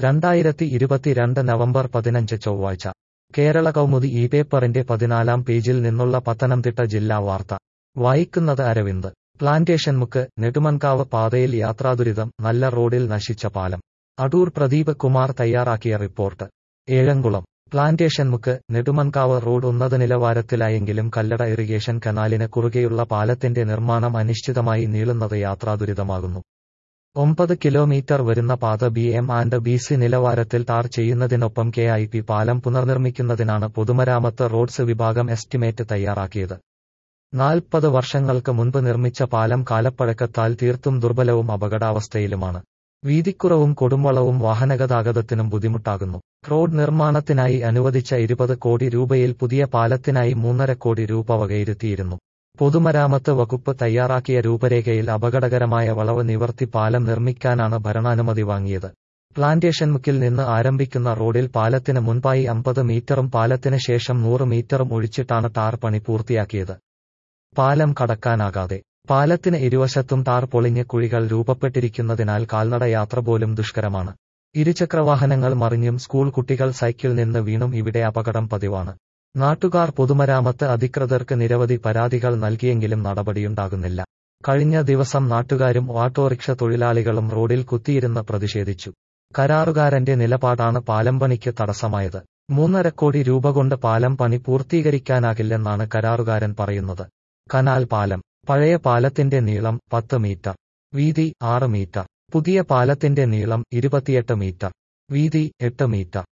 രണ്ടായിരത്തി ഇരുപത്തിരണ്ട് നവംബർ പതിനഞ്ച് ചൊവ്വാഴ്ച കേരള കൗമുദി ഈ പേപ്പറിന്റെ പതിനാലാം പേജിൽ നിന്നുള്ള പത്തനംതിട്ട ജില്ലാ വാർത്ത വായിക്കുന്നത് അരവിന്ദ് പ്ലാന്റേഷൻ മുക്ക് നെടുമൺകാവ് പാതയിൽ യാത്രാദുരിതം നല്ല റോഡിൽ നശിച്ച പാലം അടൂർ പ്രദീപ് കുമാർ തയ്യാറാക്കിയ റിപ്പോർട്ട് ഏഴംകുളം പ്ലാന്റേഷൻ മുക്ക് നെടുമൺകാവ് റോഡ് ഉന്നത നിലവാരത്തിലായെങ്കിലും കല്ലട ഇറിഗേഷൻ കനാലിന് കുറുകെയുള്ള പാലത്തിന്റെ നിർമ്മാണം അനിശ്ചിതമായി നീളുന്നത് യാത്രാദുരിതമാകുന്നു ഒമ്പത് കിലോമീറ്റർ വരുന്ന പാത B M and B C നിലവാരത്തിൽ ടാർ ചെയ്യുന്നതിനൊപ്പം കെ ഐ പി പാലം പുനർനിർമ്മിക്കുന്നതിനാണ് പൊതുമരാമത്ത് റോഡ്സ് വിഭാഗം എസ്റ്റിമേറ്റ് തയ്യാറാക്കിയത് നാൽപ്പത് വർഷങ്ങൾക്ക് മുൻപ് നിർമ്മിച്ച പാലം കാലപ്പഴക്കത്താൽ തീർത്തും ദുർബലവും അപകടാവസ്ഥയിലുമാണ് വീതിക്കുറവും കൊടുംവളവും വാഹനഗതാഗതത്തിനും ബുദ്ധിമുട്ടാകുന്നു റോഡ് നിർമ്മാണത്തിനായി അനുവദിച്ച ഇരുപത് കോടി രൂപയിൽ പുതിയ പാലത്തിനായി മൂന്നര കോടി രൂപ വകയിരുത്തിയിരുന്നു പൊതുമരാമത്ത് വകുപ്പ് തയ്യാറാക്കിയ രൂപരേഖയിൽ അപകടകരമായ വളവ് നിവർത്തി പാലം നിർമ്മിക്കാനാണ് ഭരണാനുമതി വാങ്ങിയത് പ്ലാന്റേഷൻ മുക്കിൽ നിന്ന് ആരംഭിക്കുന്ന റോഡിൽ പാലത്തിന് മുൻപായി അമ്പത് മീറ്ററും പാലത്തിന് ശേഷം നൂറ് മീറ്ററും ഒഴിച്ചിട്ടാണ് ടാർ പണി പൂർത്തിയാക്കിയത് പാലം കടക്കാനാകാതെ പാലത്തിന് ഇരുവശത്തും ടാർ പൊളിഞ്ഞ് കുഴികൾ രൂപപ്പെട്ടിരിക്കുന്നതിനാൽ കാൽനട യാത്ര പോലും ദുഷ്കരമാണ് ഇരുചക്രവാഹനങ്ങൾ മറിഞ്ഞും സ്കൂൾ കുട്ടികൾ സൈക്കിൾ നിന്ന് വീണും ഇവിടെ അപകടം പതിവാണ് നാട്ടുകാർ പൊതുമരാമത്ത് അധികൃതർക്ക് നിരവധി പരാതികൾ നൽകിയെങ്കിലും നടപടിയുണ്ടാകുന്നില്ല കഴിഞ്ഞ ദിവസം നാട്ടുകാരും ഓട്ടോറിക്ഷ തൊഴിലാളികളും റോഡിൽ കുത്തിയിരുന്ന് പ്രതിഷേധിച്ചു കരാറുകാരന്റെ നിലപാടാണ് പാലം പണിക്ക് തടസ്സമായത് മൂന്നര കോടി രൂപ കൊണ്ട് പാലം പണി പൂർത്തീകരിക്കാനാകില്ലെന്നാണ് കരാറുകാരൻ പറയുന്നത് കനാൽ പാലം പഴയ പാലത്തിന്റെ നീളം പത്ത് മീറ്റർ വീതി ആറ് മീറ്റർ പുതിയ പാലത്തിന്റെ നീളം ഇരുപത്തിയെട്ട് മീറ്റർ വീതി എട്ട് മീറ്റർ